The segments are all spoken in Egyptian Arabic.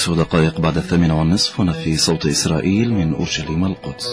تسع دقائق بعد الثامنة والنصف هنا في صوت إسرائيل من أورشليم القدس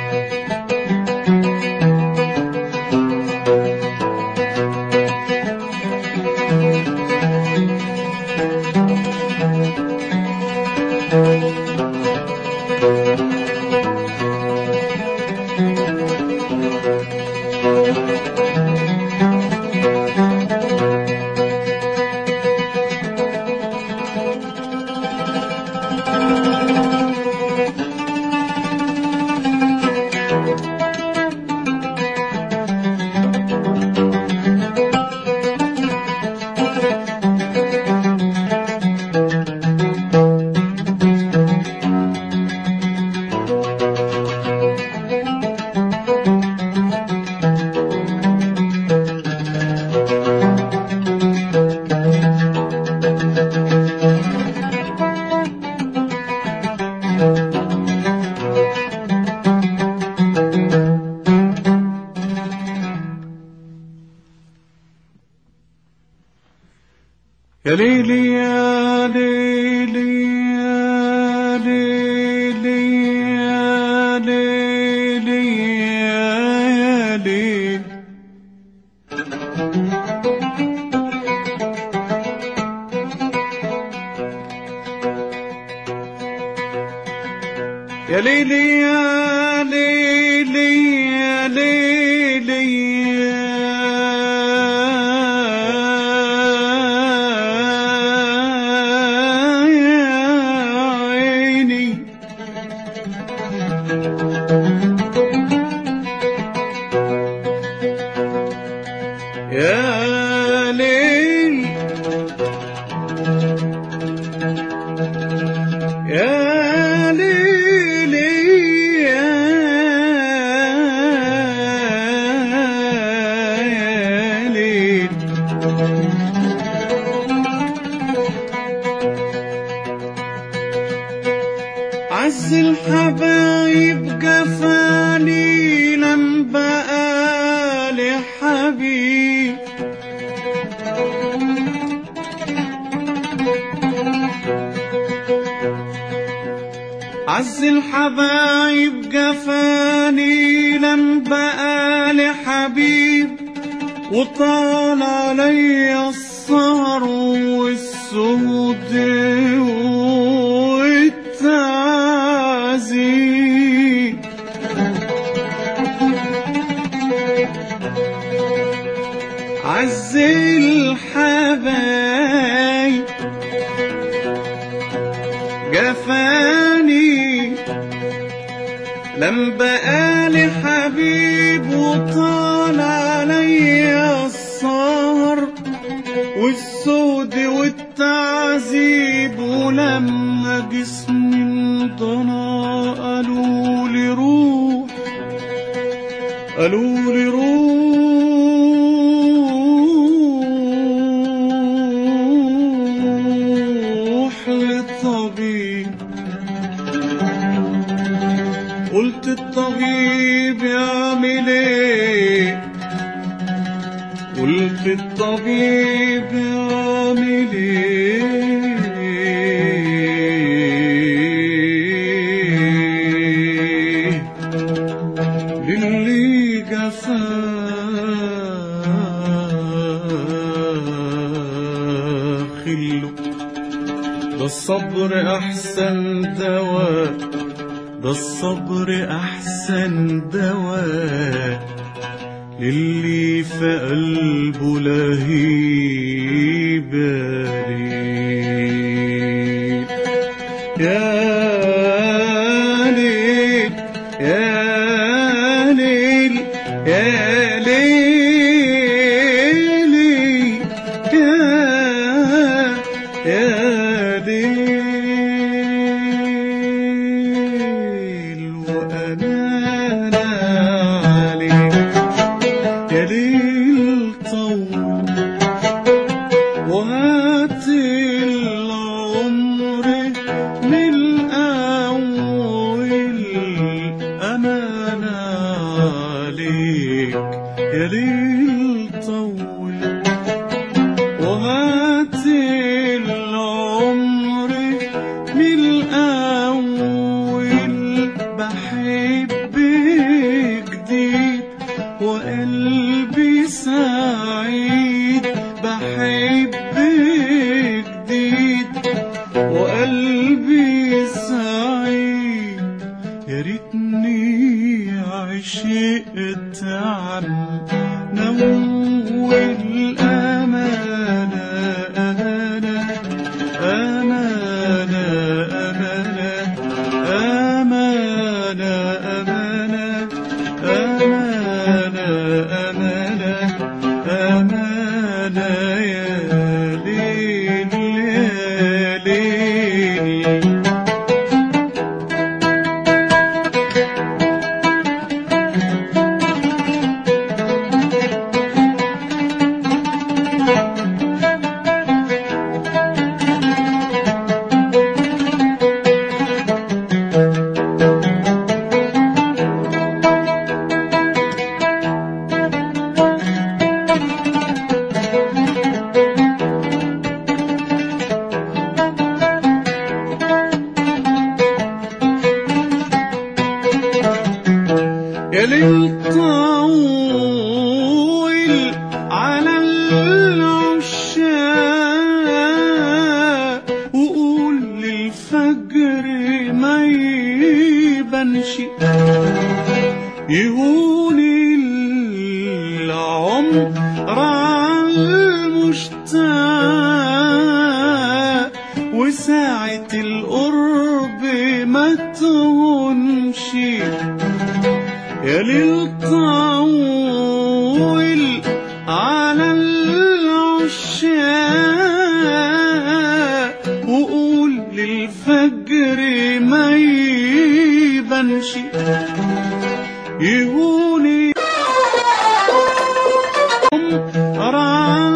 يا ليلي يا ليلي يا ليلي يا ليلي يا ليلي يا ليلي يا ليلي يا ليلي يا عيني يا ليل يا ليلي يا ليل عز الحبايب جفاني لم بقى لحبيب عز الحبايب جفاني لم بقى لحبيب وطال علي السهر والسود والتعذيب عز الحبايب جفاني لم بقالي حبيب وطال علي السهر والسود والتعذيب ولما جسمي انضنى قالوا لي روح قالوا لي روح للطبيب قلت الطبيب يعمل ايه قلت الطبيب يعمل ايه للي جفاه خله ده الصبر احسن دواء ده الصبر احسن دواء للي في قلبه لهيب ليل يا ليل يا ليل يا ليلي يا يا ليل وأنا عليك يا ليل طول وهات العمر من الأول أمانة عليك يا ليل طول وهات العمر من بحب جديد وقلبي سعيد بحب جديد وقلبي سعيد يا ريتني عشقت عنه والأمانة أمانة أمانة أمانة أمانة أمانة أمانة أمانة يا ليل يا ليل يا ليل طويل على العشاق وقول للفجر ما يبانش يهون العمر على المشتاق وساعة القرب ما تهونش يا ليل طويل على العشاق وقول للفجر ما يبانش يهوني على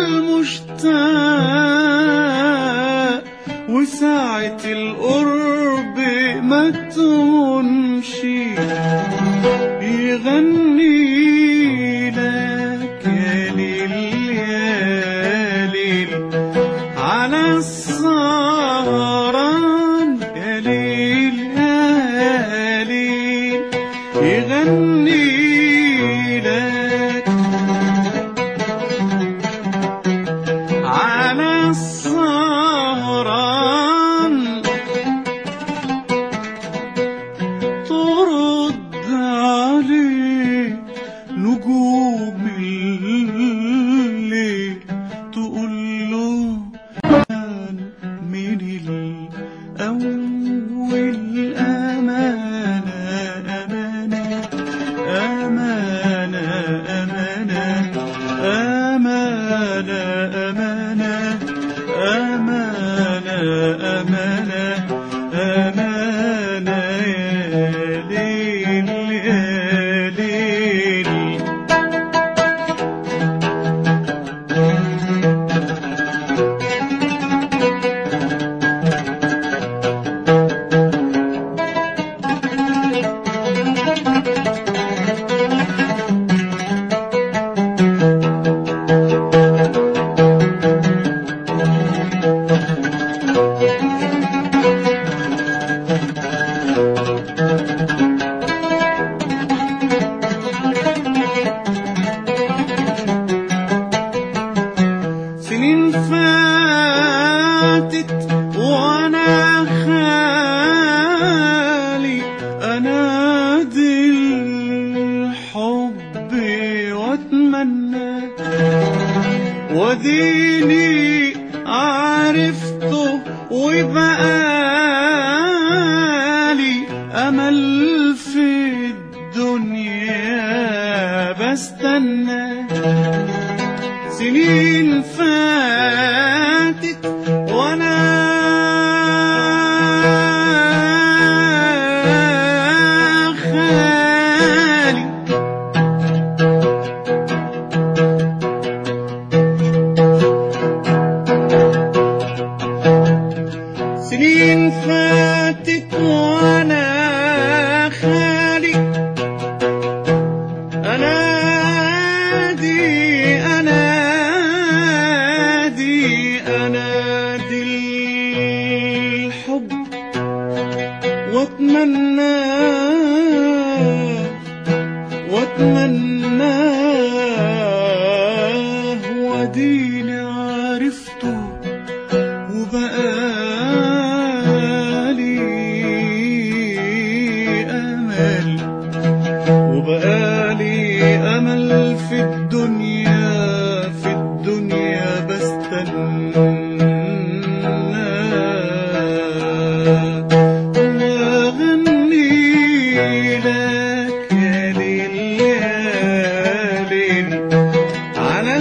المشتاق وساعة القرب ما تهونش يغني لك يا ليل يا ليل على السهران يا ليل يا ليل يغني لك على السهران ترد عليه نجوم الليل تقول له من الأول أمانة أمانة أمانة أمانة أمانة أمانة أمانة أمانة أمانة يا ليل يا ليل سنين فاتت وانا خالي انادي الحب واتمنى وديني عرفته وبقالي امل في الدنيا بستنى سنين فاتت وانا خالي سنين فاتت وانا خالي انادي انادي بتمناه وديني عرفته وبقالي أمل وبقالي أمل في الدنيا في الدنيا بستنى وأغني لك يا ليل يا ليل على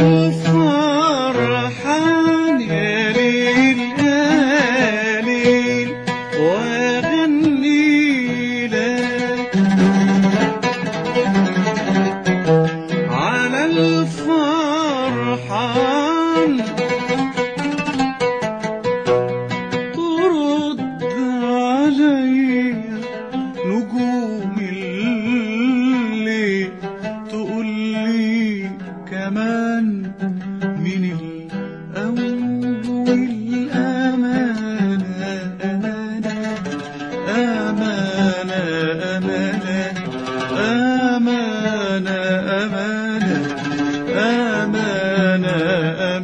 الفرحان يا ليل يا ليل وأغني لك على الفرحان ترد علي نجوم الليل تقول لي كمان من الأول أمانة أمانة أمانة أمانة أمانة أمانة أمانة